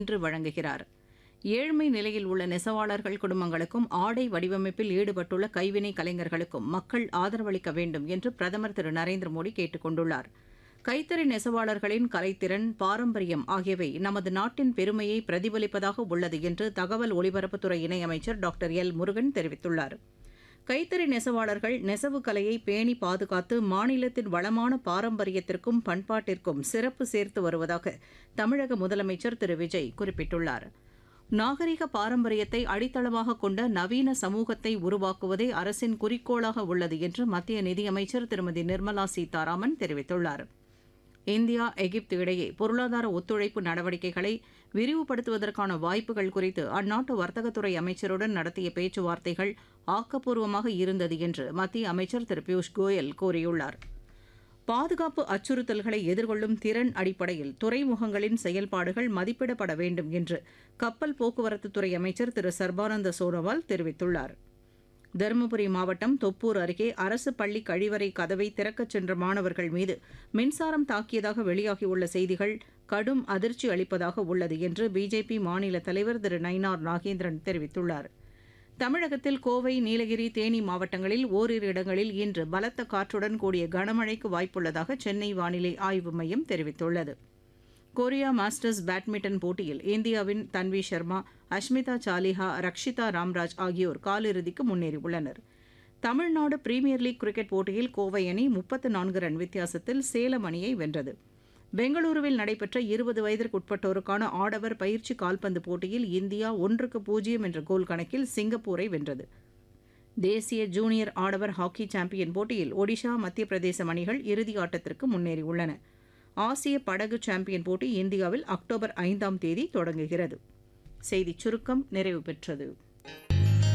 இன்று வழங்குகிறார் ஏழ்மை நிலையில் உள்ள நெசவாளர்கள் குடும்பங்களுக்கும் ஆடை வடிவமைப்பில் ஈடுபட்டுள்ள கைவினை கலைஞர்களுக்கும் மக்கள் ஆதரவளிக்க வேண்டும் என்று பிரதமர் திரு நரேந்திர மோடி கேட்டுக் கொண்டுள்ளார் கைத்தறி நெசவாளர்களின் கலைத்திறன் பாரம்பரியம் ஆகியவை நமது நாட்டின் பெருமையை பிரதிபலிப்பதாக உள்ளது என்று தகவல் ஒலிபரப்புத்துறை இணையமைச்சர் டாக்டர் எல் முருகன் தெரிவித்துள்ளார் கைத்தறி நெசவாளர்கள் நெசவு கலையை பேணி பாதுகாத்து மாநிலத்தின் வளமான பாரம்பரியத்திற்கும் பண்பாட்டிற்கும் சிறப்பு சேர்த்து வருவதாக தமிழக முதலமைச்சர் திரு விஜய் குறிப்பிட்டுள்ளார் நாகரிக பாரம்பரியத்தை அடித்தளமாக கொண்ட நவீன சமூகத்தை உருவாக்குவதே அரசின் குறிக்கோளாக உள்ளது என்று மத்திய நிதியமைச்சர் திருமதி நிர்மலா சீதாராமன் தெரிவித்துள்ளார் இந்தியா எகிப்து இடையே பொருளாதார ஒத்துழைப்பு நடவடிக்கைகளை விரிவுபடுத்துவதற்கான வாய்ப்புகள் குறித்து அந்நாட்டு வர்த்தகத்துறை அமைச்சருடன் நடத்திய பேச்சுவார்த்தைகள் ஆக்கப்பூர்வமாக இருந்தது என்று மத்திய அமைச்சர் திரு பியூஷ் கோயல் கூறியுள்ளார் பாதுகாப்பு அச்சுறுத்தல்களை எதிர்கொள்ளும் திறன் அடிப்படையில் துறைமுகங்களின் செயல்பாடுகள் மதிப்பிடப்பட வேண்டும் என்று கப்பல் போக்குவரத்துத்துறை அமைச்சர் திரு சர்பானந்த சோனோவால் தெரிவித்துள்ளார் தருமபுரி மாவட்டம் தொப்பூர் அருகே அரசு பள்ளி கழிவறை கதவை திறக்கச் சென்ற மாணவர்கள் மீது மின்சாரம் தாக்கியதாக வெளியாகியுள்ள செய்திகள் கடும் அதிர்ச்சி அளிப்பதாக உள்ளது என்று பிஜேபி மாநில தலைவர் திரு நயினார் நாகேந்திரன் தெரிவித்துள்ளார் தமிழகத்தில் கோவை நீலகிரி தேனி மாவட்டங்களில் ஓரிரு இடங்களில் இன்று பலத்த காற்றுடன் கூடிய கனமழைக்கு வாய்ப்புள்ளதாக சென்னை வானிலை ஆய்வு மையம் தெரிவித்துள்ளது கொரியா மாஸ்டர்ஸ் பேட்மிண்டன் போட்டியில் இந்தியாவின் தன்வி சர்மா அஷ்மிதா சாலிஹா ரக்ஷிதா ராம்ராஜ் ஆகியோர் காலிறுதிக்கு முன்னேறியுள்ளனர் தமிழ்நாடு பிரீமியர் லீக் கிரிக்கெட் போட்டியில் கோவை அணி முப்பத்து நான்கு ரன் வித்தியாசத்தில் சேலம் அணியை வென்றது பெங்களூருவில் நடைபெற்ற இருபது வயதிற்குட்பட்டோருக்கான ஆடவர் பயிற்சி கால்பந்து போட்டியில் இந்தியா ஒன்றுக்கு பூஜ்ஜியம் என்ற கோல் கணக்கில் சிங்கப்பூரை வென்றது தேசிய ஜூனியர் ஆடவர் ஹாக்கி சாம்பியன் போட்டியில் ஒடிஷா மத்திய பிரதேசம் அணிகள் இறுதி ஆட்டத்திற்கு முன்னேறியுள்ளன ஆசிய படகு சாம்பியன் போட்டி இந்தியாவில் அக்டோபர் ஐந்தாம் தேதி தொடங்குகிறது செய்திச் சுருக்கம் நிறைவு பெற்றது